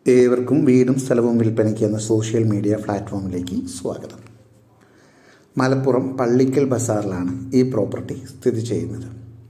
ഏവർക്കും വീടും സ്ഥലവും വിൽപ്പനയ്ക്ക് എന്ന സോഷ്യൽ മീഡിയ പ്ലാറ്റ്ഫോമിലേക്ക് സ്വാഗതം മലപ്പുറം പള്ളിക്കൽ ബസാറിലാണ് ഈ പ്രോപ്പർട്ടി സ്ഥിതി ചെയ്യുന്നത്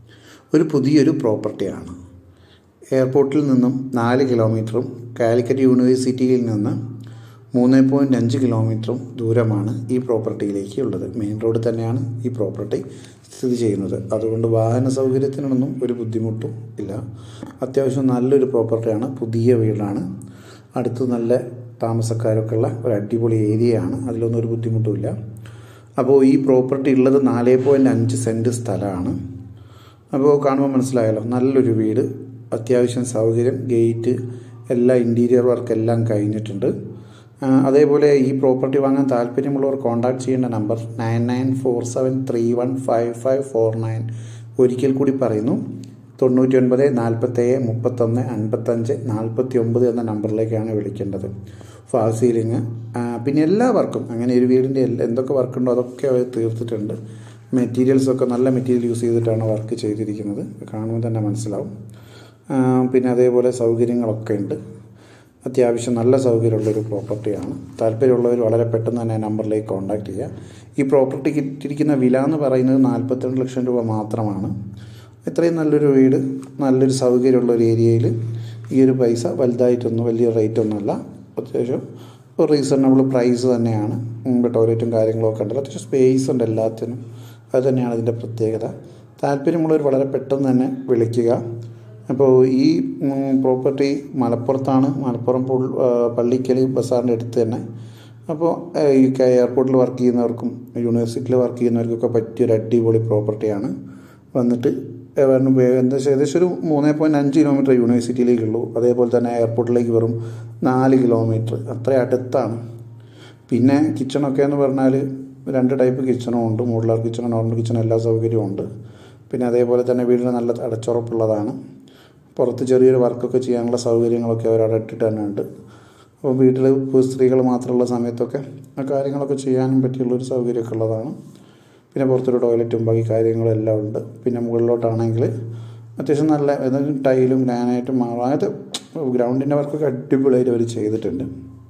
ഒരു പുതിയൊരു പ്രോപ്പർട്ടിയാണ് എയർപോർട്ടിൽ നിന്നും നാല് കിലോമീറ്ററും കാലിക്കറ്റ് യൂണിവേഴ്സിറ്റിയിൽ നിന്ന് മൂന്ന് പോയിൻറ്റ് അഞ്ച് കിലോമീറ്ററും ദൂരമാണ് ഈ പ്രോപ്പർട്ടിയിലേക്ക് ഉള്ളത് മെയിൻ റോഡ് തന്നെയാണ് ഈ പ്രോപ്പർട്ടി സ്ഥിതി ചെയ്യുന്നത് അതുകൊണ്ട് വാഹന സൗകര്യത്തിനൊന്നും ഒരു ബുദ്ധിമുട്ടും ഇല്ല അത്യാവശ്യം നല്ലൊരു പ്രോപ്പർട്ടിയാണ് പുതിയ വീടാണ് അടുത്ത് നല്ല താമസക്കാരൊക്കെ ഉള്ള ഒരു അടിപൊളി ഏരിയയാണ് അതിലൊന്നും ഒരു ബുദ്ധിമുട്ടുമില്ല അപ്പോൾ ഈ പ്രോപ്പർട്ടി ഉള്ളത് നാല് പോയിൻറ്റ് അഞ്ച് സെൻറ്റ് സ്ഥലമാണ് അപ്പോൾ കാണുമ്പോൾ മനസ്സിലായല്ലോ നല്ലൊരു വീട് അത്യാവശ്യം സൗകര്യം ഗേറ്റ് എല്ലാ ഇൻറ്റീരിയർ വർക്ക് എല്ലാം കഴിഞ്ഞിട്ടുണ്ട് ആ, അതേപോലെ ഈ പ്രോപ്പർട്ടി വാങ്ങാൻ താല്പര്യമുള്ളവർ കോൺടാക്ട് ചെയ്യേണ്ട number nine nine four seven three one five five four nine ഒരിക്കൽ കൂടി പറയുന്നു തൊണ്ണൂറ്റി ഒൻപത് നാൽപ്പത്തേഴ് മുപ്പത്തൊന്ന് അൻപത്തഞ്ച് നാൽപ്പത്തി ഒമ്പത് എന്ന നമ്പറിലേക്കാണ് വിളിക്കേണ്ടത് ഫാൾ സീലിങ് പിന്നെ എല്ലാ വർക്കും അങ്ങനെ ഒരു വീടിൻ്റെ എല്ലാ എന്തൊക്കെ വർക്കുണ്ടോ അതൊക്കെ അവർ തീർത്തിട്ടുണ്ട് മെറ്റീരിയൽസൊക്കെ നല്ല മെറ്റീരിയൽ യൂസ് ചെയ്തിട്ടാണ് വർക്ക് ചെയ്തിരിക്കുന്നത് കാണുമ്പോൾ തന്നെ മനസ്സിലാവും ആ, പിന്നെ അതേപോലെ സൗകര്യങ്ങളൊക്കെ ഉണ്ട് അത്യാവശ്യം നല്ല സൗകര്യമുള്ളൊരു പ്രോപ്പർട്ടിയാണ് താല്പര്യമുള്ളവർ വളരെ പെട്ടെന്ന് തന്നെ നമ്പറിലേക്ക് കോൺടാക്ട് ചെയ്യുക ഈ പ്രോപ്പർട്ടി കിട്ടിയിരിക്കുന്ന വില എന്ന് പറയുന്നത് നാൽപ്പത്തിരണ്ട് ലക്ഷം രൂപ മാത്രമാണ് ഇത്രയും നല്ലൊരു വീട് നല്ലൊരു സൗകര്യമുള്ള ഒരു ഏരിയയിൽ ഈ ഒരു പൈസ വലുതായിട്ടൊന്നും വലിയ റേറ്റ് ഒന്നുമല്ല അത്യാവശ്യം ഒരു റീസണബിൾ പ്രൈസ് തന്നെയാണ് മുമ്പ് ടോയ്ലറ്റും കാര്യങ്ങളൊക്കെ ഉണ്ടല്ലോ അത്യാവശ്യം സ്പേസ് ഉണ്ട് എല്ലാത്തിനും അത് തന്നെയാണ് ഇതിൻ്റെ പ്രത്യേകത താല്പര്യമുള്ളവർ വളരെ പെട്ടെന്ന് തന്നെ വിളിക്കുക അപ്പോൾ ഈ പ്രോപ്പർട്ടി മലപ്പുറത്താണ് മലപ്പുറം പുൾ- ആ, പള്ളിക്കൽ ബസാറിൻ്റെ അടുത്ത് തന്നെ അപ്പോൾ ആ, ഈ ക- എയർപോർട്ടിൽ വർക്ക് ചെയ്യുന്നവർക്കും യൂണിവേഴ്സിറ്റിയിൽ വർക്ക് ചെയ്യുന്നവർക്കൊക്കെ പറ്റിയൊരു അടിപൊളി പ്രോപ്പർട്ടിയാണ് വന്നിട്ട് ഏ, വരണം വേ- എന്താ വെച്ചാൽ ഏകദേശം ഒരു മൂന്ന് പോയിൻറ്റ് അഞ്ച് കിലോമീറ്റർ യൂണിവേഴ്സിറ്റിയിലേക്കുള്ളൂ അതേപോലെ തന്നെ എയർപോർട്ടിലേക്ക് വെറും നാല് കിലോമീറ്റർ അത്ര അടുത്താണ് പിന്നെ കിച്ചണൊക്കെ എന്ന് പറഞ്ഞാൽ രണ്ട് ടൈപ്പ് കിച്ചണും ഉണ്ട് മോഡുലാർ കിച്ചൺ നോർമൽ കിച്ചൺ എല്ലാ സൗകര്യവും ഉണ്ട് പിന്നെ അതേപോലെ തന്നെ വീടിന് നല്ല അടച്ചുറപ്പുള്ളതാണ് പുറത്ത് ചെറിയൊരു വർക്കൊക്കെ ചെയ്യാനുള്ള സൗകര്യങ്ങളൊക്കെ അവരവിടെ ഇട്ടിട്ട് തന്നെ ഉണ്ട് അപ്പോൾ വീട്ടിൽ ഇപ്പോൾ സ്ത്രീകൾ മാത്രമുള്ള സമയത്തൊക്കെ ആ കാര്യങ്ങളൊക്കെ ചെയ്യാനും പറ്റിയുള്ളൊരു സൗകര്യമൊക്കെ ഉള്ളതാണ് പിന്നെ പുറത്തൊരു ടോയ്ലറ്റും ബാക്കി കാര്യങ്ങളെല്ലാം ഉണ്ട് പിന്നെ മുകളിലോട്ടാണെങ്കിൽ അത്യാവശ്യം നല്ല ഏതായാലും ടൈലും ഗ്രാനൈറ്റും അങ്ങനത്തെ ഗ്രൗണ്ടിൻ്റെ വർക്കൊക്കെ അടിപൊളിയായിട്ട് അവർ ചെയ്തിട്ടുണ്ട്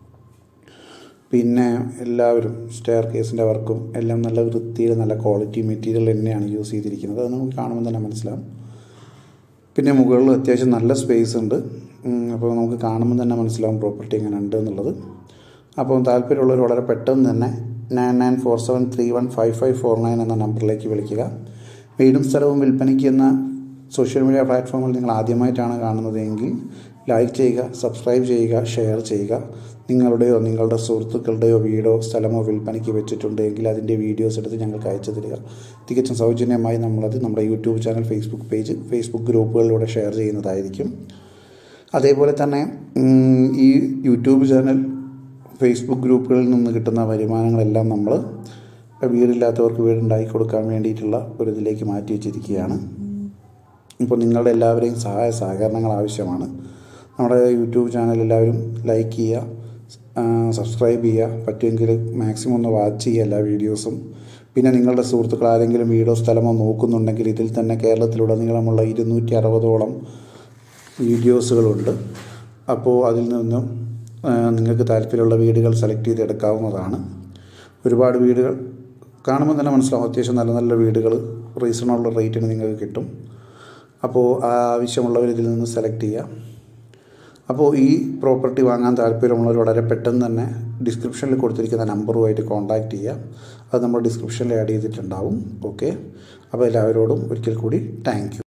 പിന്നെ എല്ലാവരും സ്റ്റെയർ കേസിൻ്റെ വർക്കും എല്ലാം നല്ല വൃത്തിയിൽ നല്ല ക്വാളിറ്റി മെറ്റീരിയൽ തന്നെയാണ് യൂസ് ചെയ്തിരിക്കുന്നത് അത് നമുക്ക് കാണുമ്പോൾ തന്നെ മനസ്സിലാവും പിന്നെ മുകളിൽ അത്യാവശ്യം നല്ല സ്പേസ് ഉണ്ട് ഉം, അപ്പോൾ നമുക്ക് കാണുമ്പോൾ തന്നെ മനസ്സിലാവും പ്രോപ്പർട്ടി എങ്ങനെ ഉണ്ട് എന്നുള്ളത് അപ്പോൾ താല്പര്യമുള്ളവർ വളരെ പെട്ടെന്ന് തന്നെ nine nine four seven three one five five four nine എന്ന നമ്പറിലേക്ക് വിളിക്കുക വീടും സ്ഥലവും വിൽപ്പനയ്ക്ക് എന്ന സോഷ്യൽ മീഡിയ പ്ലാറ്റ്ഫോമിൽ നിങ്ങൾ ആദ്യമായിട്ടാണ് കാണുന്നതെങ്കിൽ ലൈക്ക് ചെയ്യുക സബ്സ്ക്രൈബ് ചെയ്യുക ഷെയർ ചെയ്യുക നിങ്ങളുടെയോ നിങ്ങളുടെ സുഹൃത്തുക്കളുടെയോ വീടോ സ്ഥലമോ വിൽപ്പനയ്ക്ക് വെച്ചിട്ടുണ്ടെങ്കിൽ അതിൻ്റെ വീഡിയോസ് എടുത്ത് ഞങ്ങൾക്ക് അയച്ചു തരിക തികച്ചും സൗജന്യമായി നമ്മളത് നമ്മുടെ YouTube channel Facebook page Facebook ഗ്രൂപ്പുകളിലൂടെ ഷെയർ ചെയ്യുന്നതായിരിക്കും അതേപോലെ തന്നെ ഉം, ഈ യൂട്യൂബ് ചാനൽ ഫേസ്ബുക്ക് ഗ്രൂപ്പുകളിൽ നിന്ന് കിട്ടുന്ന വരുമാനങ്ങളെല്ലാം നമ്മൾ വീടില്ലാത്തവർക്ക് വീടുണ്ടാക്കി കൊടുക്കാൻ വേണ്ടിയിട്ടുള്ള ഒരു ഇതിലേക്ക് മാറ്റി വെച്ചിരിക്കുകയാണ് ഇപ്പോൾ നിങ്ങളുടെ എല്ലാവരെയും സഹായ സഹകരണങ്ങൾ ആവശ്യമാണ് നമ്മുടെ യൂട്യൂബ് ചാനൽ എല്ലാവരും ലൈക്ക് ചെയ്യുക ആ, സബ്സ്ക്രൈബ് ചെയ്യുക പറ്റുമെങ്കിൽ മാക്സിമം ഒന്ന് വാച്ച് ചെയ്യുക എല്ലാ വീഡിയോസും പിന്നെ നിങ്ങളുടെ സുഹൃത്തുക്കൾ ആരെങ്കിലും വീടോ സ്ഥലമോ നോക്കുന്നുണ്ടെങ്കിൽ ഇതിൽ തന്നെ കേരളത്തിലുടനീളമുള്ള ഇരുന്നൂറ്റി അറുപതോളം വീഡിയോസുകളുണ്ട് അപ്പോൾ അതിൽ നിന്നും ആ, നിങ്ങൾക്ക് താല്പര്യമുള്ള വീടുകൾ സെലക്ട് ചെയ്തെടുക്കാവുന്നതാണ് ഒരുപാട് വീടുകൾ കാണുമ്പോൾ തന്നെ മനസ്സിലാവും അത്യാവശ്യം നല്ല നല്ല വീടുകൾ റീസണബിൾ റേറ്റിന് നിങ്ങൾക്ക് കിട്ടും അപ്പോൾ ആ ആവശ്യമുള്ളവർ ഇതിൽ നിന്ന് സെലക്ട് ചെയ്യുക അപ്പോൾ ഈ പ്രോപ്പർട്ടി വാങ്ങാൻ താല്പര്യമുള്ളവർ വളരെ പെട്ടെന്ന് തന്നെ ഡിസ്ക്രിപ്ഷനിൽ കൊടുത്തിരിക്കുന്ന നമ്പറുമായിട്ട് കോൺടാക്റ്റ് ചെയ്യുക അത് നമ്മൾ ഡിസ്ക്രിപ്ഷനിൽ ആഡ് ചെയ്തിട്ടുണ്ടാവും ഓക്കെ അപ്പോൾ എല്ലാവരോടും ഒരിക്കൽ കൂടി താങ്ക്